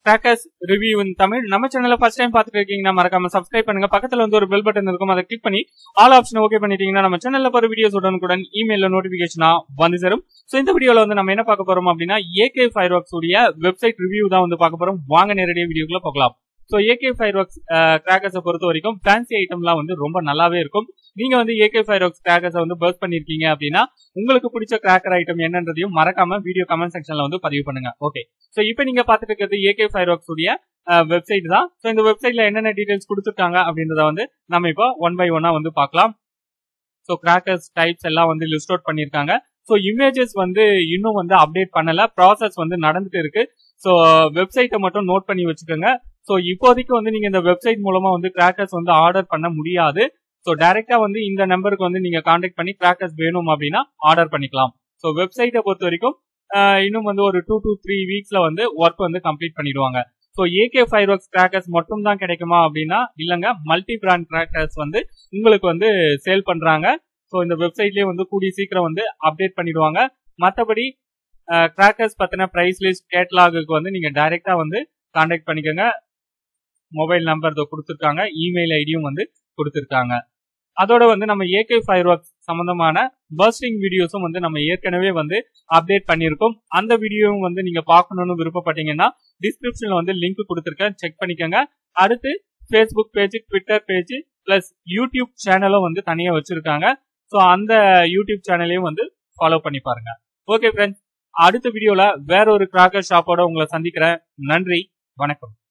crackers review இன் தமிழ் நம்ம சேனல்ல first time பார்த்துட்டு இருக்கீங்கன்னா மறக்காம சப்ஸ்கிரைப் பண்ணுங்க பக்கத்துல வந்து ஒரு பெல் பட்டன் இருக்கும் அதை கிளிக் பண்ணி ஆல் ஆப்ஷன் ஓகே பண்ணிட்டீங்கன்னா நம்ம சேனல்ல போற வீடியோஸ் உடனுக்குடன் இமெயில நோட்டிபிகேஷனா வந்து சேரும் சோ இந்த வீடியோல வந்து நம்ம என்ன பார்க்க போறோம் அப்படின்னா ஏகே ஃபயர் ஒர்க்ஸ் உடைய வெப்சைட் ரிவ்யூ தான் வந்து பார்க்க போறோம் வாங்க நேரடியாக வீடியோக்குள்ள பார்க்கலாம் ஸோ ஏகே ஃபயர் ஒர்க்ஸ் கிராக்கர்ஸை பொறுத்த வரைக்கும் ஃபேன்சி ஐட்டம்லாம் வந்து ரொம்ப நல்லாவே இருக்கும் நீங்க வந்து ஏகே ஃபயர் ஒர்க்ஸ் கிராக்கர்ஸை வந்து பர்ஸ் பண்ணிருக்கீங்க அப்படின்னா உங்களுக்கு பிடிச்ச கிராக்கர் ஐட்டம் என்னன்றதையும் மறக்காம வீடியோ கமெண்ட் செக்ஷன்ல வந்து பதிவு பண்ணுங்க ஓகே ஸோ இப்போ நீங்க பார்த்துட்டு இருக்கிறது ஏகே ஃபயர் ஒர்க்ஸ் உடைய வெப்சைட் தான் ஸோ இந்த வெப்சைட்ல என்னென்ன டீடைல்ஸ் கொடுத்துருக்காங்க அப்படின்றத வந்து நம்ம இப்போ ஒன் பை ஒன்னா வந்து பார்க்கலாம் ஸோ கிராக்கர்ஸ் டைப்ஸ் எல்லாம் வந்து லிஸ்ட் அவுட் பண்ணியிருக்காங்க ஸோ இமேஜஸ் வந்து இன்னும் வந்து அப்டேட் பண்ணல ப்ராசஸ் வந்து நடந்துட்டு இருக்கு ஸோ வெப்சைட்டை மட்டும் நோட் பண்ணி வச்சுக்கோங்க ஸோ இப்போதைக்கு வந்து நீங்க இந்த வெப்சைட் மூலமா வந்து கிராக்கர்ஸ் வந்து ஆர்டர் பண்ண முடியாது ஸோ டைரக்டா வந்து இந்த நம்பருக்கு வந்து நீங்க கான்டாக்ட் பண்ணி கிராக்கர்ஸ் வேணும் அப்படின்னா ஆர்டர் பண்ணிக்கலாம் ஸோ வெப்சைட்டை பொறுத்த வரைக்கும் இன்னும் வந்து ஒரு டூ டு த்ரீ வீக்ஸ்ல வந்து ஒர்க் வந்து கம்ப்ளீட் பண்ணிடுவாங்க so AK fireworks crackers மட்டும் தான் கிடைக்குமா அப்படின்னா இல்லைங்க மல்டி பிராண்ட் கிராக்கர்ஸ் வந்து உங்களுக்கு வந்து சேல் பண்றாங்க ஸோ இந்த வெப்சைட்லேயே வந்து கூடிய சீக்கிரம் வந்து அப்டேட் பண்ணிடுவாங்க மற்றபடி கிராக்கர்ஸ் பற்றின ப்ரைஸ் லிஸ்ட் கேட்லாகுக்கு வந்து நீங்கள் டைரெக்டாக வந்து கான்டாக்ட் பண்ணிக்கோங்க மொபைல் நம்பர் கொடுத்துருக்காங்க இமெயில் ஐடியும் வந்து கொடுத்துருக்காங்க அதோட வந்து நம்ம ஏகே ஃபயர் ஒர்க்ஸ் சம்பந்தமான பர்ஸ்டிங் வீடியோஸும் வந்து நம்ம ஏற்கனவே வந்து அப்டேட் பண்ணியிருக்கோம் அந்த வீடியோவும் வந்து நீங்க பார்க்கணும்னு விருப்பப்பட்டீங்கன்னா டிஸ்கிரிப்ஷன்ல வந்து லிங்க் கொடுத்துருக்கேன் செக் பண்ணிக்கோங்க அடுத்து Facebook page Twitter page plus YouTube சேனலும் வந்து தனியா வச்சிருக்காங்க ஸோ அந்த யூடியூப் சேனலையும் வந்து ஃபாலோ பண்ணி பாருங்க ஓகே ஃப்ரெண்ட்ஸ் அடுத்த வீடியோல வேற ஒரு கிராக்கர் ஷாப்போட உங்களை சந்திக்கிறேன் நன்றி வணக்கம்